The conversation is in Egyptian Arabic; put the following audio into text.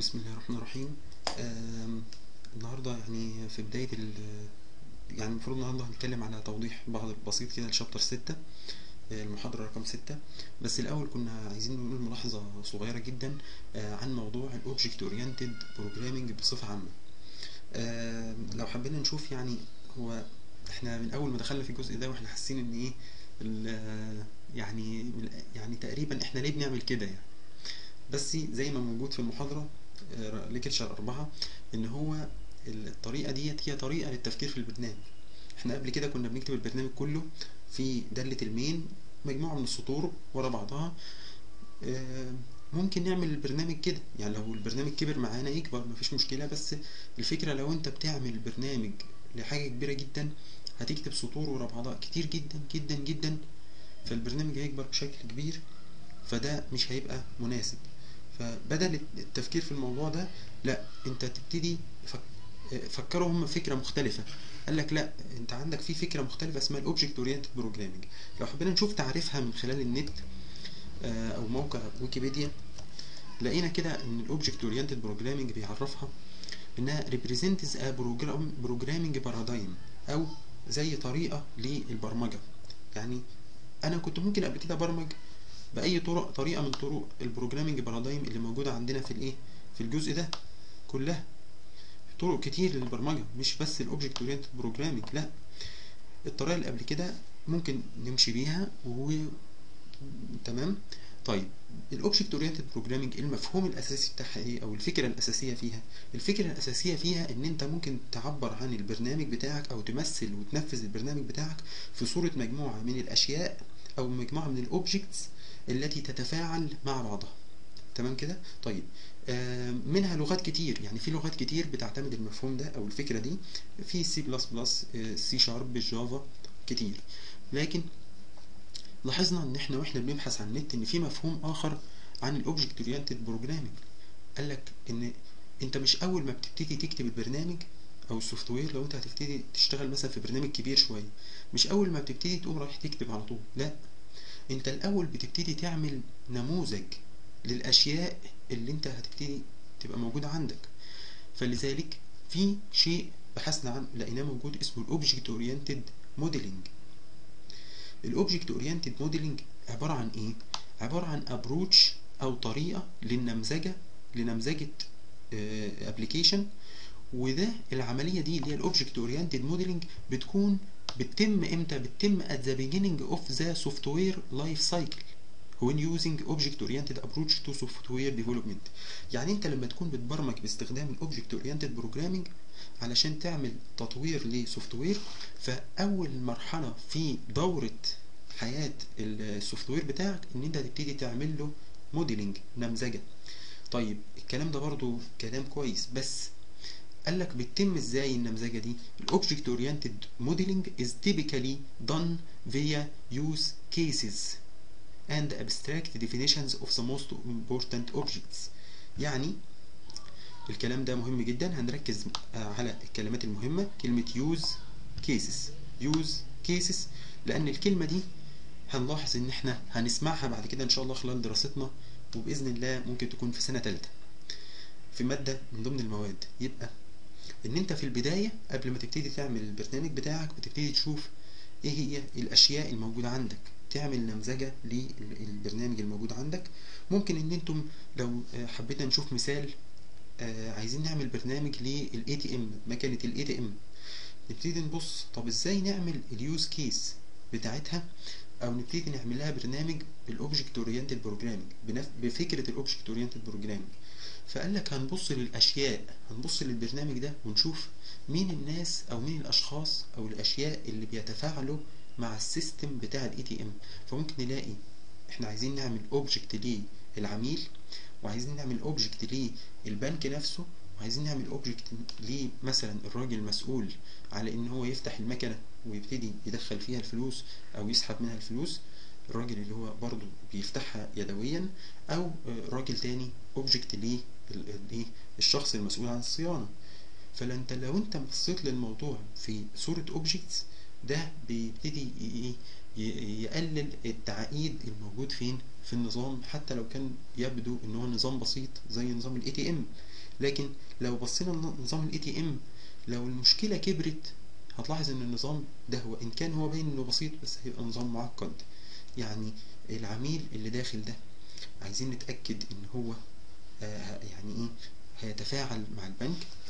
بسم الله الرحمن الرحيم آم، النهارده يعني في بداية ال يعني المفروض النهارده هنتكلم على توضيح بعض بسيط كده لشابتر ستة آه، المحاضرة رقم ستة بس الأول كنا عايزين نقول ملاحظة صغيرة جدا آه، عن موضوع الأوبجكت أورينتد بروجرامينج بصفة عامة آم، لو حبينا نشوف يعني هو احنا من أول ما دخلنا في الجزء ده واحنا حاسين إن إيه ال- يعني يعني تقريبا احنا ليه بنعمل كده يعني بس زي ما موجود في المحاضرة آه، ليكتشر أربعة إن هو الطريقة ديت هي طريقة للتفكير في البرنامج احنا قبل كده كنا بنكتب البرنامج كله في دالة المين مجموعة من السطور ورا بعضها آه، ممكن نعمل البرنامج كده يعني لو البرنامج كبر معانا يكبر مفيش مشكلة بس الفكرة لو انت بتعمل برنامج لحاجة كبيرة جدا هتكتب سطور ورا بعضها كتير جدا جدا جدا فالبرنامج هيكبر بشكل كبير فده مش هيبقى مناسب فبدل التفكير في الموضوع ده لا انت تبتدي فك... فكروا هم فكره مختلفه قال لك لا انت عندك في فكره مختلفه اسمها الاوبجكت اورينتد بروجرامنج لو حبينا نشوف تعريفها من خلال النت آه، او موقع ويكيبيديا لقينا كده ان الاوبجكت اورينتد بروجرامنج بيعرفها انها represents a program programming paradigm او زي طريقه للبرمجه يعني انا كنت ممكن قبل كده ابرمج باي طرق طريقه من طرق البروجرامنج بارادايم اللي موجوده عندنا في الايه في الجزء ده كلها طرق كتير للبرمجه مش بس الاوبجكت اورينتد بروجرامنج لا الطريقه اللي قبل كده ممكن نمشي بيها و تمام طيب الاوبجكت اورينتد بروجرامنج المفهوم الاساسي بتاعها ايه او الفكره الاساسيه فيها الفكره الاساسيه فيها ان انت ممكن تعبر عن البرنامج بتاعك او تمثل وتنفذ البرنامج بتاعك في صوره مجموعه من الاشياء او مجموعه من الاوبجكتس التي تتفاعل مع بعضها تمام كده طيب آه، منها لغات كتير يعني في لغات كتير بتعتمد المفهوم ده او الفكره دي في سي بلس بلس سي شارب جافا كتير لكن لاحظنا ان احنا واحنا بنبحث عن النت ان في مفهوم اخر عن الاوبجكت اورينتد بروجرامنج قال لك ان انت مش اول ما بتبتدي تكتب البرنامج او السوفت وير لو انت هتبتدي تشتغل مثلا في برنامج كبير شويه مش اول ما بتبتدي تقوم رايح تكتب على طول لا انت الاول بتبتدي تعمل نموذج للاشياء اللي انت هتبتدي تبقى موجوده عندك فلذلك في شيء بحثنا عن لقيناه موجود اسمه الاوبجكت اورينتد موديلنج الاوبجكت اورينتد موديلنج عباره عن ايه عباره عن ابروتش او طريقه للنمذجه لنمذجه ابلكيشن وده العمليه دي اللي هي الاوبجكت اورينتد موديلنج بتكون بتتم امتى بتتم at the beginning of the software life cycle when using object oriented approach to software development يعني انت لما تكون بتبرمج باستخدام الاوبجكت اورينتد بروجرامنج علشان تعمل تطوير لسوفت وير فاول مرحله في دوره حياه السوفت وير بتاعك ان انت تبتدي تعمل له موديلنج نمذجه طيب الكلام ده برضو كلام كويس بس قال لك بتتم ازاي النمذجه دي الاوبجكت اورينتد موديلنج is typically done via use cases and abstract definitions of the most important objects يعني الكلام ده مهم جدا هنركز على الكلمات المهمة كلمة use cases use cases لأن الكلمة دي هنلاحظ إن إحنا هنسمعها بعد كده إن شاء الله خلال دراستنا وبإذن الله ممكن تكون في سنة تالتة في مادة من ضمن المواد يبقى إن أنت في البداية قبل ما تبتدي تعمل البرنامج بتاعك بتبتدي تشوف إيه هي الأشياء الموجودة عندك تعمل نمذجة للبرنامج الموجود عندك ممكن إن أنتم لو حبينا نشوف مثال آه عايزين نعمل برنامج للاي تي ام مكنه الاي تي ام نبتدي نبص طب ازاي نعمل اليوز كيس بتاعتها او نبتدي نعمل لها برنامج بالاوبجكت اورينتد بروجرامنج بفكره الاوبجكت اورينتد بروجرامنج فقال لك هنبص للاشياء هنبص للبرنامج ده ونشوف مين الناس او مين الاشخاص او الاشياء اللي بيتفاعلوا مع السيستم بتاع الاي تي ام فممكن نلاقي احنا عايزين نعمل اوبجكت للعميل وعايزين نعمل اوبجكت للبنك نفسه وعايزين نعمل اوبجكت ليه مثلا الراجل المسؤول على ان هو يفتح المكنه ويبتدي يدخل فيها الفلوس او يسحب منها الفلوس الراجل اللي هو برضه بيفتحها يدويا او راجل تاني اوبجكت ليه الشخص المسؤول عن الصيانه فانت لو انت بصيت للموضوع في صوره اوبجكتس ده بيبتدي يقلل التعقيد الموجود فين في النظام حتى لو كان يبدو ان هو نظام بسيط زي نظام الاي تي ام لكن لو بصينا لنظام الاي تي ام لو المشكله كبرت هتلاحظ ان النظام ده هو ان كان هو باين انه بسيط بس هيبقى نظام معقد يعني العميل اللي داخل ده عايزين نتاكد ان هو آه يعني ايه هيتفاعل مع البنك